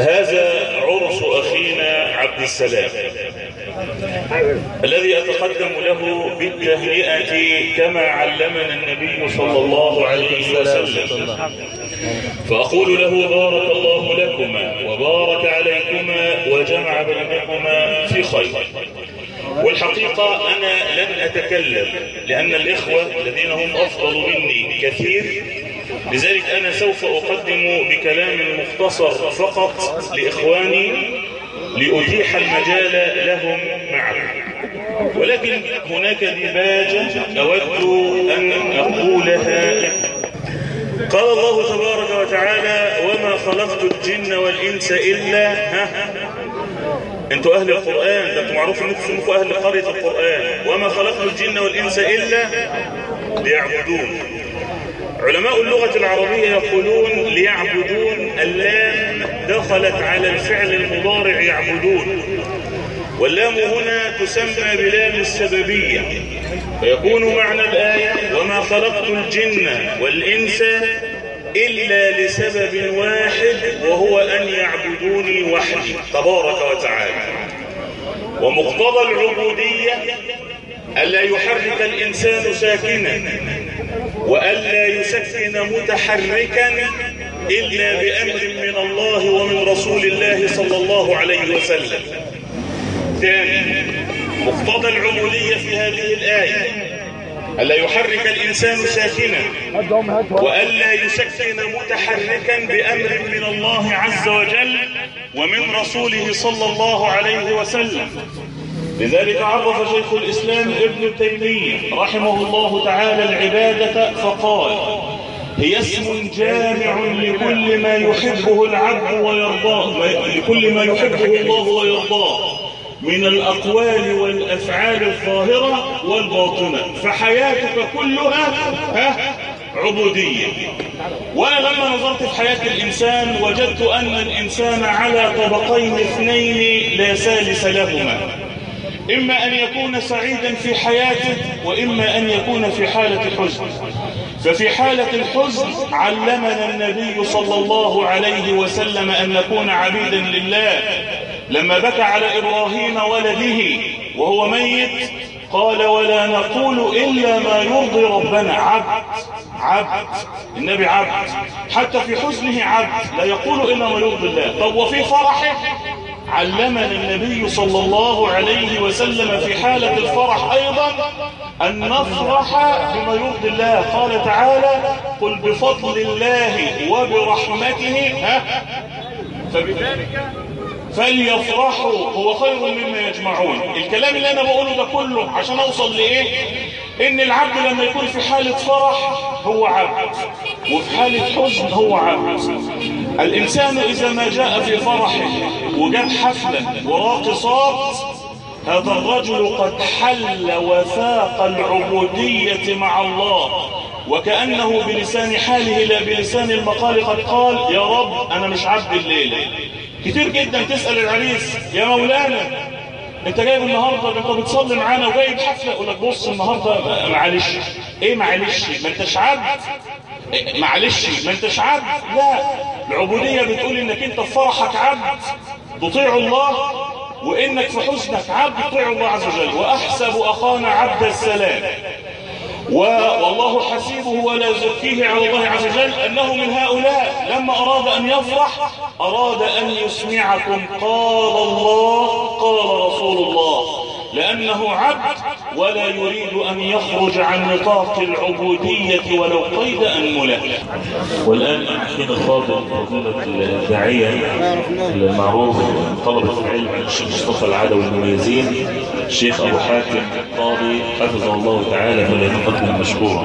هذا عرس أخينا عبد السلام الذي أتقدم له بالتهنئة كما علمنا النبي صلى الله عليه وسلم فأقول له بارك الله لكما وبارك عليكما وجمع بينكما في خير والحقيقة أنا لن أتكلم لأن الإخوة الذين هم أفضل مني كثير لذلك أنا سوف أقدم بكلام مختصر فقط لإخواني لأتيح المجال لهم معكم ولكن هناك ديباجة أود أن أقولها قال الله تبارك وتعالى وما خلقت الجن والإنس إلا ها انتوا أهل القرآن ده انتوا معروف انكم اسمكم أهل قرية القرآن وما خلقت الجن والإنس إلا ليعبدون علماء اللغة العربية يقولون ليعبدون اللام دخلت على الفعل المضارع يعبدون واللام هنا تسمى بلام السببية فيكون معنى الآية وما خلقت الجن والإنس إلا لسبب واحد وهو أن يعبدوني وحدي تبارك وتعالى ومقتضى العبودية ألا يحرك الإنسان ساكنا وألا يسكن متحركا إلا بأمر من الله ومن رسول الله صلى الله عليه وسلم ثاني مقتضى العبودية في هذه الآية ألا يحرك الإنسان ساكنا وألا يسكن متحركا بأمر من الله عز وجل ومن رسوله صلى الله عليه وسلم لذلك عرف شيخ الإسلام ابن تيمية رحمه الله تعالى العبادة فقال هي اسم جامع لكل ما يحبه العبد ويرضاه لكل ما يحبه الله ويرضاه من الأقوال والأفعال الظاهرة والباطنة فحياتك كلها ها عبودية وأنا لما نظرت في حياة الإنسان وجدت أن الإنسان على طبقين اثنين لا ثالث لهما إما أن يكون سعيدا في حياته وإما أن يكون في حالة حزن ففي حالة الحزن علمنا النبي صلى الله عليه وسلم أن نكون عبيدا لله لما بكى على إبراهيم ولده وهو ميت قال ولا نقول إلا ما يرضي ربنا عبد عبد النبي عبد حتى في حزنه عبد لا يقول إلا ما يرضي الله طب وفي فرحه علمنا النبي صلى الله عليه وسلم في حالة الفرح أيضا أن نفرح بما يرضي الله قال تعالى قل بفضل الله وبرحمته ها فبذلك فليفرحوا هو خير مما يجمعون الكلام اللي أنا بقوله ده كله عشان أوصل لإيه إن العبد لما يكون في حالة فرح هو عبد وفي حالة حزن هو عبد الإنسان إذا ما جاء في فرحه وجاب حفلة وراقصات هذا الرجل قد حل وثاق العبودية مع الله وكأنه بلسان حاله لا بلسان المقال قد قال يا رب أنا مش عبد الليلة كتير جدا تسأل العريس يا مولانا انت جايب النهاردة انت بتصلي معانا وجايب حفلة يقول لك بص النهاردة معلش ايه معلش ما انتش عبد إيه معلش ما انتش عبد لا العبودية بتقول انك انت في فرحك عبد تطيع الله وانك في حزنك عبد تطيع الله عز وجل واحسب اخانا عبد السلام والله حسيبه ولا يزكيه على الله عز وجل أنه من هؤلاء لما أراد أن يفرح أراد أن يسمعكم قال الله قال رسول الله لأنه عبد ولا يريد أن يخرج عن نطاق العبودية ولو قيد أنمله والآن أحكينا الفاضل فضيلة الداعية المعروف طلبة العلم الشيخ مصطفى العدوي المميزين الشيخ أبو حاتم القاضي حفظه الله تعالى فليتقدم مشكورا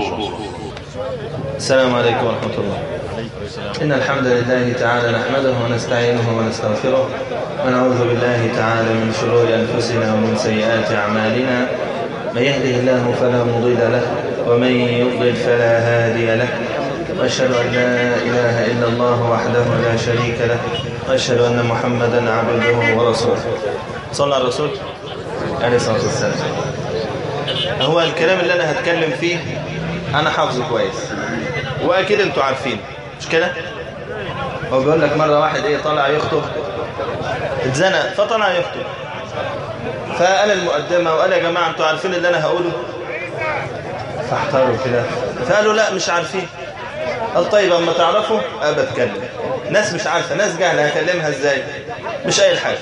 السلام عليكم ورحمة الله إن الحمد لله تعالى نحمده ونستعينه ونستغفره ونعوذ بالله تعالى من شرور أنفسنا ومن سيئات أعمالنا من يهده الله فلا مضل له ومن يضلل فلا هادي له وأشهد أن لا إله إلا الله وحده لا شريك له وأشهد أن محمدا عبده ورسوله صلى على الرسول عليه الصلاة والسلام هو الكلام اللي أنا هتكلم فيه أنا حافظه كويس وأكيد أنتوا عارفين مش كده هو بيقول لك مرة واحد ايه طالع يخطب اتزنق فطلع يخطب فقال المقدمة وقال يا جماعة انتوا عارفين اللي انا هقوله فاحتاروا كده فقالوا لا مش عارفين قال طيب اما تعرفوا ابى اتكلم ناس مش عارفة ناس جهلة هكلمها ازاي مش اي حاجة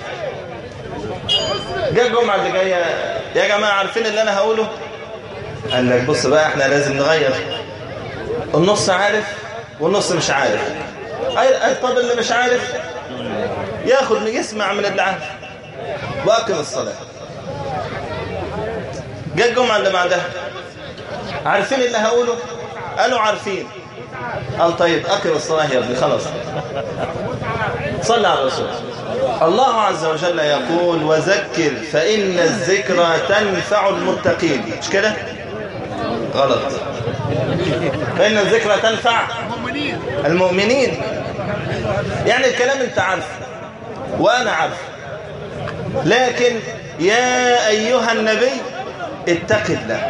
جاء الجمعة اللي جاية يا جماعة عارفين اللي انا هقوله قال لك بص بقى احنا لازم نغير النص عارف والنص مش عارف أي طب اللي مش عارف ياخد يسمع من اللي عارف واقم الصلاة جاء الجمعة اللي بعدها عارفين اللي هقوله قالوا عارفين قال طيب أقم الصلاة يا ابني خلاص صلى على الرسول الله عز وجل يقول وذكر فإن الذكرى تنفع المتقين مش كده غلط فإن الذكرى تنفع المؤمنين يعني الكلام انت عارف وأنا عارف لكن يا أيها النبي اتق الله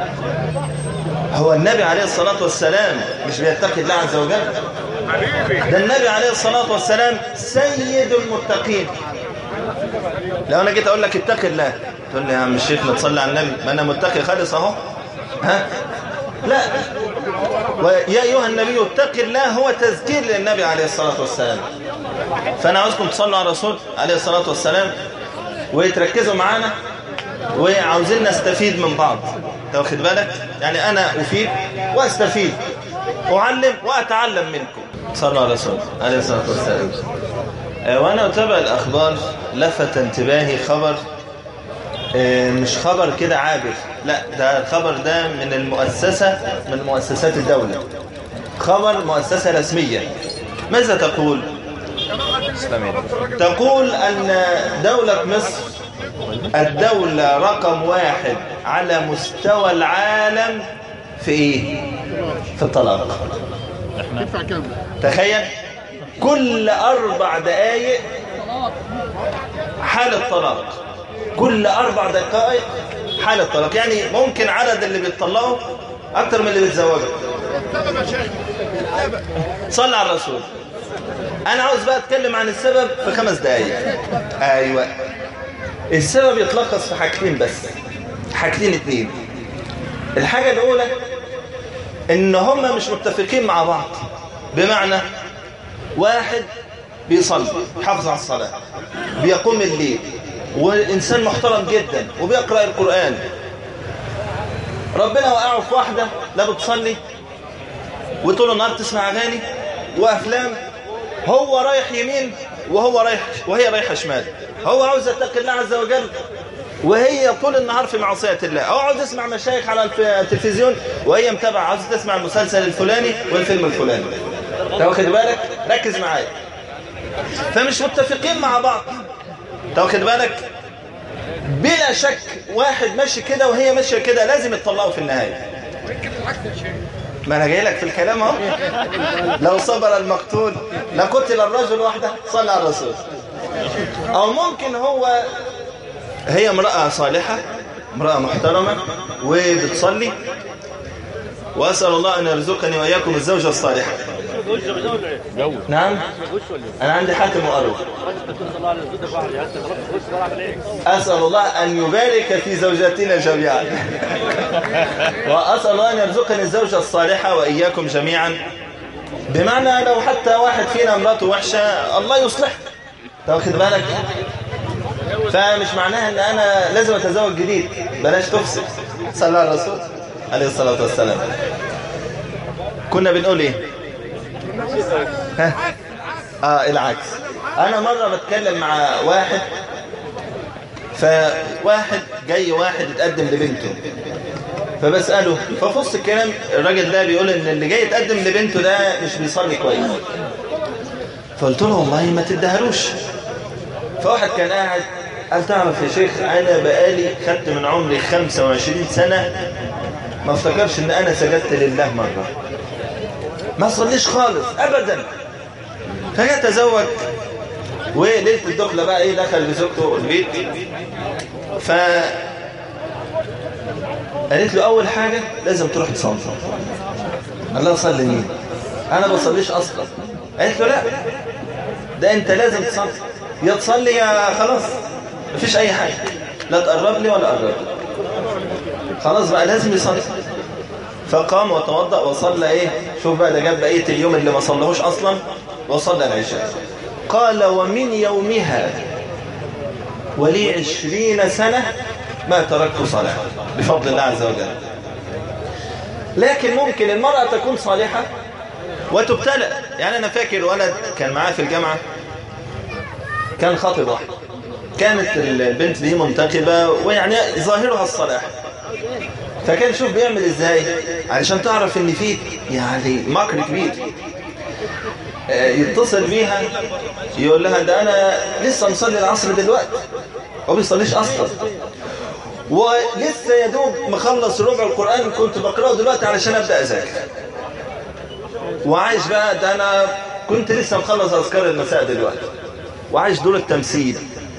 هو النبي عليه الصلاة والسلام مش بيتقي الله عز وجل ده النبي عليه الصلاة والسلام سيد المتقين لو أنا جيت أقول لك اتق الله تقول لي يا عم الشيخ ما تصلي على النبي ما أنا متقي خالص أهو ها لا ويا أيها النبي اتق الله هو تذكير للنبي عليه الصلاة والسلام فأنا عاوزكم تصلوا على الرسول عليه الصلاة والسلام ويتركزوا معانا وعاوزين نستفيد من بعض واخد بالك يعني أنا أفيد وأستفيد أعلم وأتعلم منكم صلى على الرسول عليه الصلاة والسلام وأنا أتابع الأخبار لفت انتباهي خبر مش خبر كده عابر لا ده الخبر ده من المؤسسة من مؤسسات الدولة خبر مؤسسة رسمية ماذا تقول تقول أن دولة مصر الدولة رقم واحد على مستوى العالم في ايه في الطلاق تخيل كل اربع دقايق حالة طلاق كل اربع دقائق حالة طلاق يعني ممكن عدد اللي بيتطلقوا اكتر من اللي بيتزوجوا صلى على الرسول انا عاوز بقى اتكلم عن السبب في خمس دقايق ايوه السبب يتلخص في حاجتين بس حاجتين اتنين الحاجة الأولى إن هم مش متفقين مع بعض بمعنى واحد بيصلي حافظ على الصلاة بيقوم الليل وإنسان محترم جدا وبيقرأ القرآن ربنا وقعه في واحدة لا بتصلي وطول النهار تسمع أغاني وأفلام هو رايح يمين وهو رايح وهي رايحة شمال هو عاوز يتقي الله عز وجل وهي طول النهار في معصية الله هو عاوز يسمع مشايخ على التلفزيون وهي متابعة عاوز تسمع المسلسل الفلاني والفيلم الفلاني انت واخد بالك ركز معايا فمش متفقين مع بعض انت واخد بالك بلا شك واحد ماشي كده وهي ماشيه كده لازم يتطلقوا في النهايه ما انا جاي لك في الكلام اهو لو صبر المقتول لقتل الرجل وحده صلى على الرسول او ممكن هو هي امرأة صالحة امرأة محترمة وبتصلي وأسأل الله أن يرزقني وإياكم الزوجة الصالحة نعم أنا عندي حاتم وأروح أسأل الله أن يبارك في زوجاتنا جميعا وأسأل الله أن يرزقني الزوجة الصالحة وإياكم جميعا بمعنى لو حتى واحد فينا امراته وحشة الله يصلح تاخد بالك فمش معناها ان انا لازم اتزوج جديد بلاش تفسد صلى على الرسول عليه الصلاة والسلام كنا بنقول ايه ها اه العكس انا مرة بتكلم مع واحد فواحد جاي واحد اتقدم لبنته فبسأله ففي وسط الكلام الراجل ده بيقول ان اللي جاي يتقدم لبنته ده مش بيصلي كويس فقلت له والله ما تدهلوش فواحد كان قاعد قال تعرف يا شيخ انا بقالي خدت من عمري 25 سنة ما افتكرش ان انا سجدت لله مرة ما صليش خالص ابدا فجاء تزوج وليلة الدخلة بقى ايه دخل بزوجته البيت ف قالت له اول حاجة لازم تروح تصلي الله صلي مين انا بصليش اصلا قالت له لا ده انت لازم تصلي يا تصلي يا خلاص مفيش اي حاجة لا تقرب لي ولا قرب لي خلاص بقى لازم يصلي فقام وتوضأ وصلى ايه شوف بقى ده جاب بقية اليوم اللي ما صلهوش اصلا وصلى العشاء قال ومن يومها ولي عشرين سنة ما تركت صلاة بفضل الله عز وجل لكن ممكن المرأة تكون صالحة وتبتلى يعني أنا فاكر ولد كان معاه في الجامعة كان خاطب واحد كانت البنت دي منتقبة ويعني ظاهرها الصلاح فكان شوف بيعمل ازاي علشان تعرف ان فيه يعني مكر كبير يتصل بيها يقول لها ده انا لسه مصلي العصر دلوقتي هو بيصليش اصلا ولسه يا دوب مخلص ربع القرآن كنت بقرأه دلوقتي علشان أبدأ أذاكر وعايش بقى ده أنا كنت لسه مخلص أذكار المساء دلوقتي وعايش دور التمثيل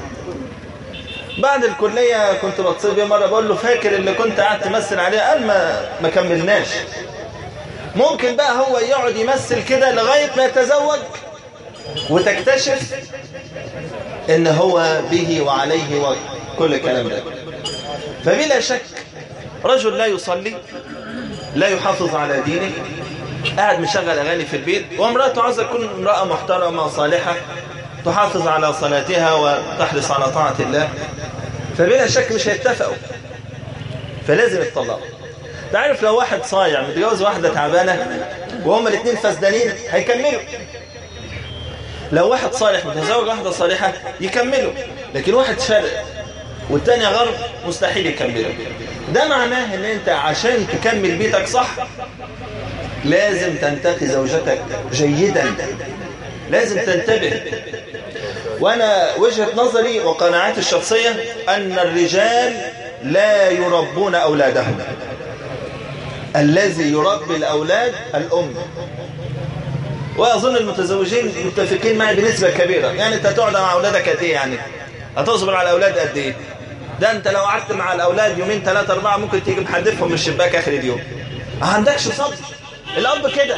بعد الكلية كنت بتصل بيه مرة بقول له فاكر اللي كنت قاعد تمثل عليه قال ما ما كملناش ممكن بقى هو يقعد يمثل كده لغاية ما يتزوج وتكتشف ان هو به وعليه وكل الكلام ده فبلا شك رجل لا يصلي لا يحافظ على دينه قاعد مشغل أغاني في البيت وامرأته عايزة تكون امرأة محترمة صالحة تحافظ على صلاتها وتحرص على طاعة الله فبلا شك مش هيتفقوا فلازم يتطلقوا تعرف لو واحد صايع متجوز واحدة تعبانة وهما الاثنين فسدانين هيكملوا لو واحد صالح متزوج واحدة صالحة يكملوا لكن واحد شرق والتاني غرب مستحيل يكملوا ده معناه ان انت عشان تكمل بيتك صح لازم تنتقي زوجتك جيدا لازم تنتبه وانا وجهة نظري وقناعاتي الشخصية ان الرجال لا يربون اولادهم الذي يربي الاولاد الام واظن المتزوجين متفقين معي بنسبة كبيرة يعني انت تقعد مع اولادك قد ايه يعني هتصبر على الاولاد قد ايه ده انت لو قعدت مع الاولاد يومين ثلاثة اربعة ممكن تيجي محدفهم من الشباك اخر اليوم ما عندكش صبر الاب كده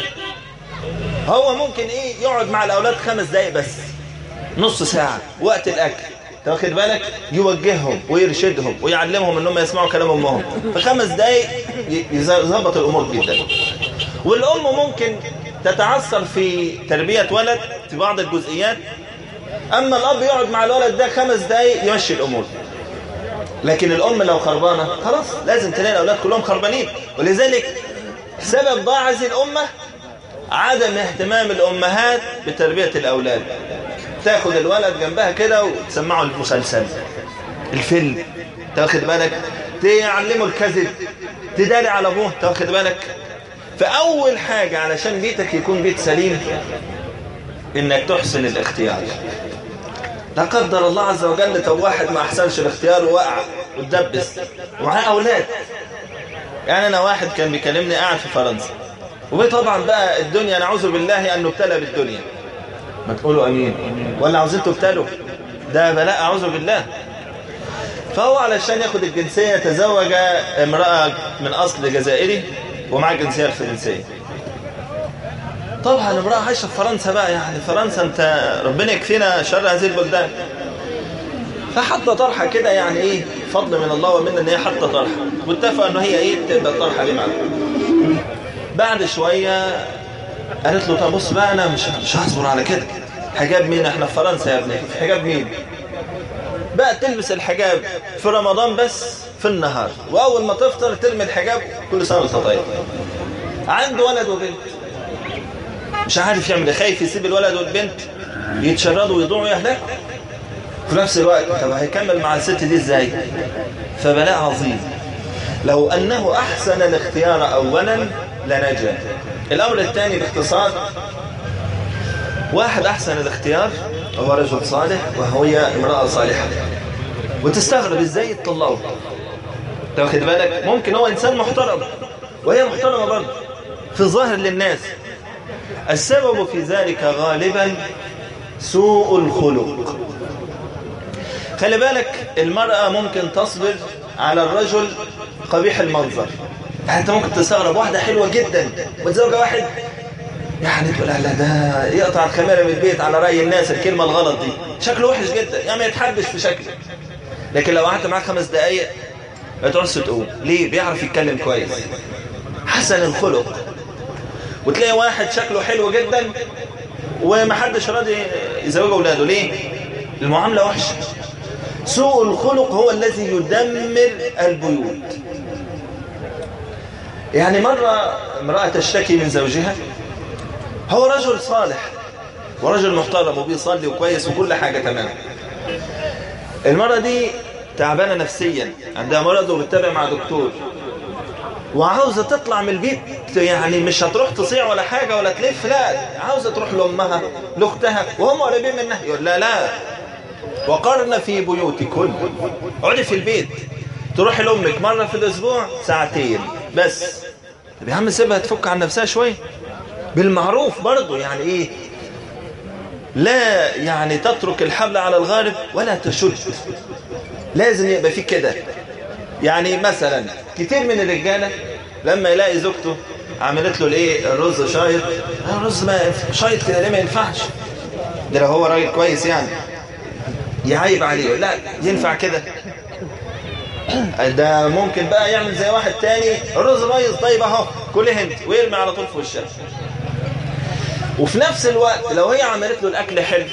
هو ممكن ايه يقعد مع الاولاد خمس دقايق بس نص ساعة وقت الاكل واخد بالك يوجههم ويرشدهم ويعلمهم انهم يسمعوا كلام امهم في خمس دقايق يظبط الامور جدا والام ممكن تتعثر في تربية ولد في بعض الجزئيات اما الاب يقعد مع الولد ده خمس دقايق يمشي الامور لكن الام لو خربانة خلاص لازم تلاقي الاولاد كلهم خربانين ولذلك سبب ضاع هذه الامة عدم اهتمام الامهات بتربية الاولاد تاخد الولد جنبها كده وتسمعه المسلسل الفيلم تاخد بالك تعلمه الكذب تداري على ابوه تاخد بالك فاول حاجة علشان بيتك يكون بيت سليم انك تحسن الاختيار لا قدر الله عز وجل طب واحد ما احسنش الاختيار ووقع وتدبس ومعاه اولاد يعني انا واحد كان بيكلمني قاعد في فرنسا وطبعا بقى الدنيا نعوذ بالله ان نبتلى بالدنيا ما تقولوا امين ولا عاوزين تبتلوا ده بلاء اعوذ بالله فهو علشان ياخد الجنسية تزوج امرأة من اصل جزائري ومعاه الجنسية الفرنسية طبعا امرأة عايشة في فرنسا بقى يعني فرنسا انت ربنا يكفينا شر هذه البلدان فحط طرحة كده يعني ايه فضل من الله ومنا ان هي حاطه طرحة واتفق انه هي ايه تبقى الطرحة دي معانا بعد شوية قالت له طب بص بقى انا مش مش هصبر على كده حجاب مين احنا في فرنسا يا ابني في حجاب مين بقى تلبس الحجاب في رمضان بس في النهار واول ما تفطر ترمي الحجاب كل سنه وانت طيب عنده ولد وبنت مش عارف يعمل ايه خايف يسيب الولد والبنت يتشردوا ويضيعوا يهلكوا في نفس الوقت طب هيكمل مع الست دي ازاي فبلاء عظيم لو انه احسن الاختيار اولا لنجا الامر الثاني باختصار واحد احسن الاختيار هو رجل صالح وهي امرأة صالحة وتستغرب ازاي يطلعوا تاخد بالك ممكن هو انسان محترم وهي محترمة برضه في ظاهر للناس السبب في ذلك غالبا سوء الخلق خلي بالك المرأة ممكن تصبر على الرجل قبيح المنظر انت ممكن تستغرب واحدة حلوة جدا وتزوج واحد يعني تقول لا ده يقطع الكاميرا من البيت على رأي الناس الكلمة الغلط دي شكله وحش جدا يعني ما يتحبش في شكله لكن لو قعدت معاه خمس دقايق ما تقعدش تقوم ليه بيعرف يتكلم كويس حسن الخلق وتلاقي واحد شكله حلو جدا ومحدش راضي يزوج اولاده ليه المعامله وحشه سوء الخلق هو الذي يدمر البيوت يعني مرة امرأة تشتكي من زوجها هو رجل صالح ورجل محترم وبيصلي وكويس وكل حاجة تمام المرة دي تعبانة نفسيا عندها مرض وبتتابع مع دكتور وعاوزة تطلع من البيت يعني مش هتروح تصيع ولا حاجة ولا تلف لا عاوزة تروح لأمها لأختها وهم قريبين منها يقول لا لا وقرن في بيوتكن اقعدي في البيت تروحي لأمك مرة في الأسبوع ساعتين بس طب يا عم سيبها تفك عن نفسها شوية بالمعروف برضه يعني ايه لا يعني تترك الحبل على الغارب ولا تشد لازم يبقى في كده يعني مثلا كتير من الرجالة لما يلاقي زوجته عملت له الايه الرز شايط الرز ما شايط كده ليه ما ينفعش ده لو هو راجل كويس يعني يعيب عليه لا ينفع كده ده ممكن بقى يعمل زي واحد تاني الرز بايظ طيب اهو كل هند ويرمي على طول في وشها وفي نفس الوقت لو هي عملت له الاكل حلو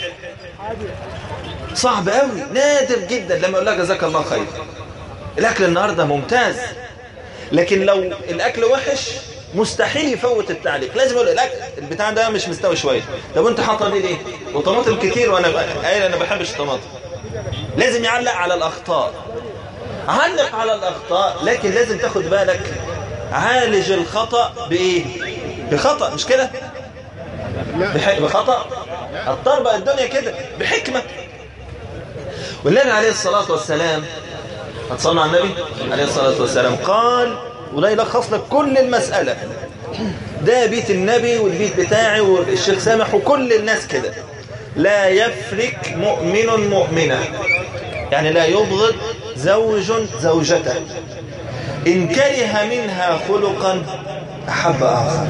صعب قوي نادر جدا لما يقول لها جزاك الله خير الاكل النهارده ممتاز لكن لو الاكل وحش مستحيل يفوت التعليق لازم يقول الاكل البتاع ده مش مستوي شويه طب انت حاطه دي ليه وطماطم كتير وانا قايل انا ما بحبش الطماطم لازم يعلق على الاخطاء علق على الاخطاء لكن لازم تاخد بالك عالج الخطا بايه بخطا مش كده بح... بخطا الطربة الدنيا كده بحكمه والنبي عليه الصلاه والسلام هتصلوا على النبي عليه الصلاه والسلام قال وده يلخص لك كل المسألة ده بيت النبي والبيت بتاعي والشيخ سامح وكل الناس كده لا يفرك مؤمن مؤمنا يعني لا يبغض زوج زوجته إن كره منها خلقا أحب آخر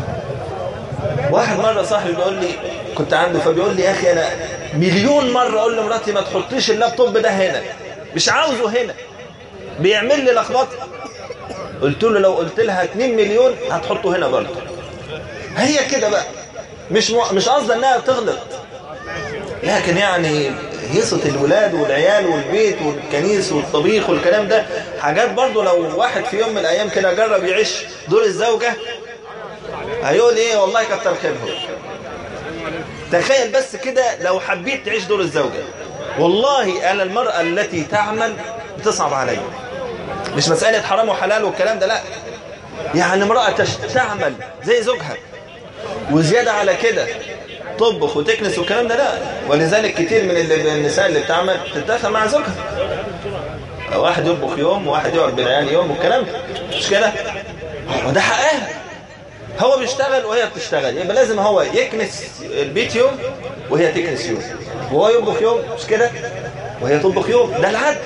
واحد مرة صاحبي بيقول لي كنت عنده فبيقول لي يا أخي أنا مليون مرة أقول لمراتي ما تحطيش اللابتوب ده هنا مش عاوزه هنا بيعمل لي لخبطه قلت له لو قلت لها 2 مليون هتحطه هنا برضه هي كده بقى مش م... مش قصدي انها تغلط لكن يعني هيصة الولاد والعيال والبيت والكنيس والطبيخ والكلام ده حاجات برضه لو واحد في يوم من الايام كده جرب يعيش دور الزوجة هيقول ايه والله كتر خيرهم تخيل بس كده لو حبيت تعيش دور الزوجة والله انا المرأة التي تعمل بتصعب عليا مش مسألة حرام وحلال والكلام ده لا يعني امرأة تعمل زي زوجها وزيادة على كده تطبخ وتكنس والكلام ده لا ولذلك كتير من اللي النساء اللي بتعمل تتدخل مع زوجها واحد يطبخ يوم وواحد يقعد بالعيال يوم والكلام ده مش كده وده حقها هو بيشتغل وهي بتشتغل يبقى لازم هو يكنس البيت يوم وهي تكنس يوم وهو يطبخ يوم مش كده وهي تطبخ يوم ده العدل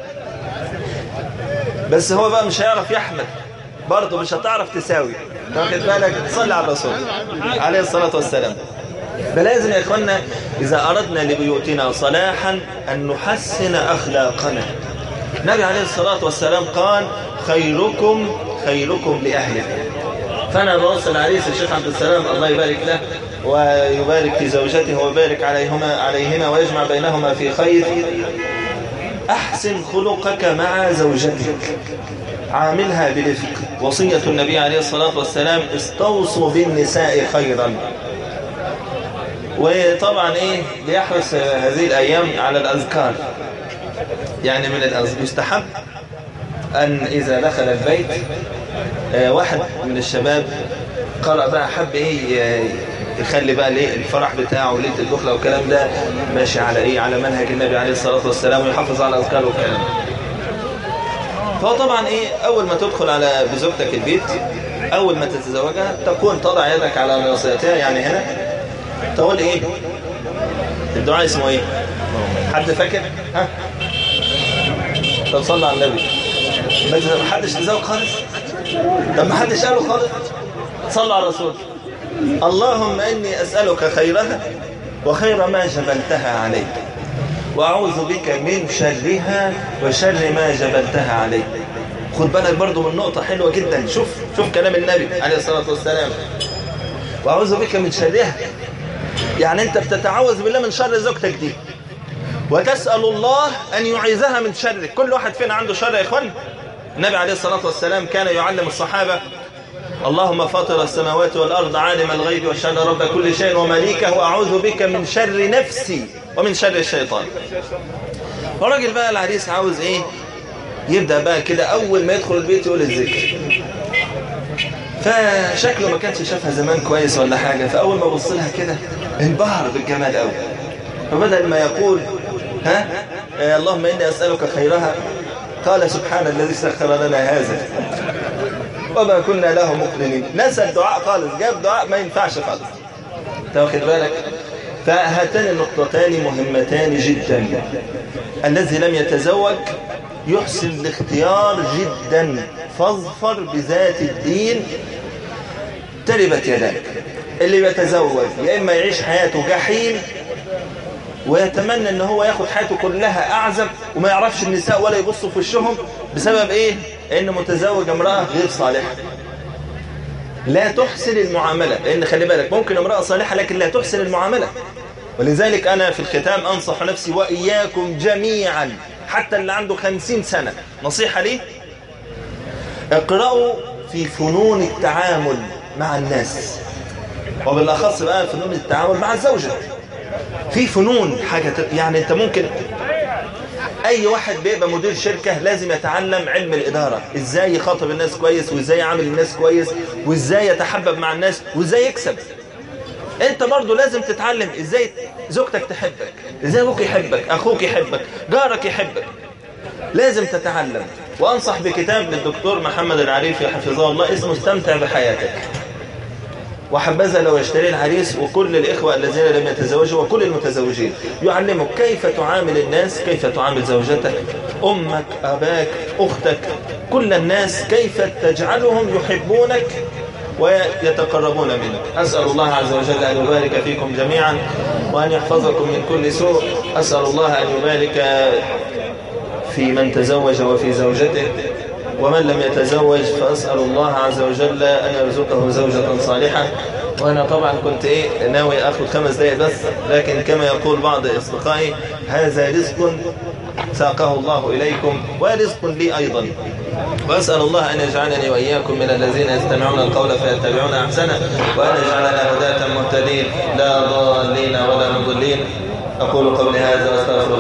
بس هو بقى مش هيعرف يحمل برضه مش هتعرف تساوي واخد بالك صلي على الرسول عليه الصلاة والسلام فلازم يا اخوانا إذا أردنا لبيوتنا صلاحا أن نحسن أخلاقنا النبي عليه الصلاة والسلام قال خيركم خيركم لأهله فأنا بوصل عريس الشيخ عبد السلام الله يبارك له ويبارك في زوجته ويبارك عليهما عليهما ويجمع بينهما في خير أحسن خلقك مع زوجتك عاملها برفق وصية النبي عليه الصلاة والسلام استوصوا بالنساء خيرا وطبعا ايه ليحرص هذه الأيام على الأذكار يعني من الأذكار يستحب أن إذا دخل البيت واحد من الشباب قرأ بقى حب ايه يخلي بقى الايه الفرح بتاعه وليله الدخله والكلام ده ماشي على ايه على منهج النبي عليه الصلاه والسلام ويحافظ على الاذكار والكلام فهو طبعا ايه اول ما تدخل على بزوجتك البيت اول ما تتزوجها تكون تضع يدك على ناصيتها يعني هنا تقول ايه الدعاء اسمه ايه حد فاكر ها طب صلى على النبي ما حدش تزوج خالص طب ما حدش قاله خالص صلى على الرسول اللهم إني أسألك خيرها وخير ما جبلتها عليك وأعوذ بك من شرها وشر ما جبلتها عليك خد بالك برضو من نقطة حلوة جدا شوف شوف كلام النبي عليه الصلاة والسلام وأعوذ بك من شرها يعني أنت بتتعوذ بالله من شر زوجتك دي وتسأل الله أن يعيذها من شرك كل واحد فينا عنده شر يا إخوان النبي عليه الصلاة والسلام كان يعلم الصحابة اللهم فاطر السماوات والأرض عالم الغيب والشهادة رب كل شيء ومليكه وأعوذ بك من شر نفسي ومن شر الشيطان الراجل بقى العريس عاوز ايه يبدأ بقى كده أول ما يدخل البيت يقول الذكر فشكله ما كانش شافها زمان كويس ولا حاجة فأول ما بص لها كده انبهر بالجمال قوي فبدل ما يقول ها آه اللهم إني أسألك خيرها قال سبحان الذي سخر لنا هذا وما كنا له مقرنين نسى الدعاء خالص جاب دعاء ما ينفعش خالص تاخد بالك فهاتان النقطتان مهمتان جدا الذي لم يتزوج يحسن الاختيار جدا فاظفر بذات الدين تربت يداك اللي بيتزوج يا اما يعيش حياته جحيم ويتمنى ان هو ياخد حياته كلها اعزب وما يعرفش النساء ولا يبصوا في وشهم بسبب ايه ان متزوج امراه غير صالحه لا تحسن المعامله لان خلي بالك ممكن امراه صالحه لكن لا تحسن المعامله ولذلك انا في الختام انصح نفسي واياكم جميعا حتى اللي عنده خمسين سنه نصيحه ليه اقرأوا في فنون التعامل مع الناس وبالاخص بقى فنون التعامل مع الزوجه في فنون حاجة يعني انت ممكن اي واحد بيبقى مدير شركة لازم يتعلم علم الادارة ازاي يخاطب الناس كويس وازاي يعامل الناس كويس وازاي يتحبب مع الناس وازاي يكسب انت برضو لازم تتعلم ازاي زوجتك تحبك ازاي ابوك يحبك اخوك يحبك جارك يحبك لازم تتعلم وانصح بكتاب للدكتور محمد العريفي حفظه الله اسمه استمتع بحياتك وحبذا لو يشتري العريس وكل الإخوة الذين لم يتزوجوا وكل المتزوجين يعلمك كيف تعامل الناس كيف تعامل زوجتك أمك أباك أختك كل الناس كيف تجعلهم يحبونك ويتقربون منك أسأل الله عز وجل أن يبارك فيكم جميعا وأن يحفظكم من كل سوء أسأل الله أن يبارك في من تزوج وفي زوجته ومن لم يتزوج فأسأل الله عز وجل أن يرزقه زوجة صالحة وأنا طبعا كنت إيه ناوي أخذ خمس دقائق بس لكن كما يقول بعض أصدقائي هذا رزق ساقه الله إليكم ورزق لي أيضا وأسأل الله أن يجعلني وإياكم من الذين يستمعون القول فيتبعون أحسنه وأن يجعلنا هداة مهتدين لا ضالين ولا مضلين أقول قولي هذا وأستغفر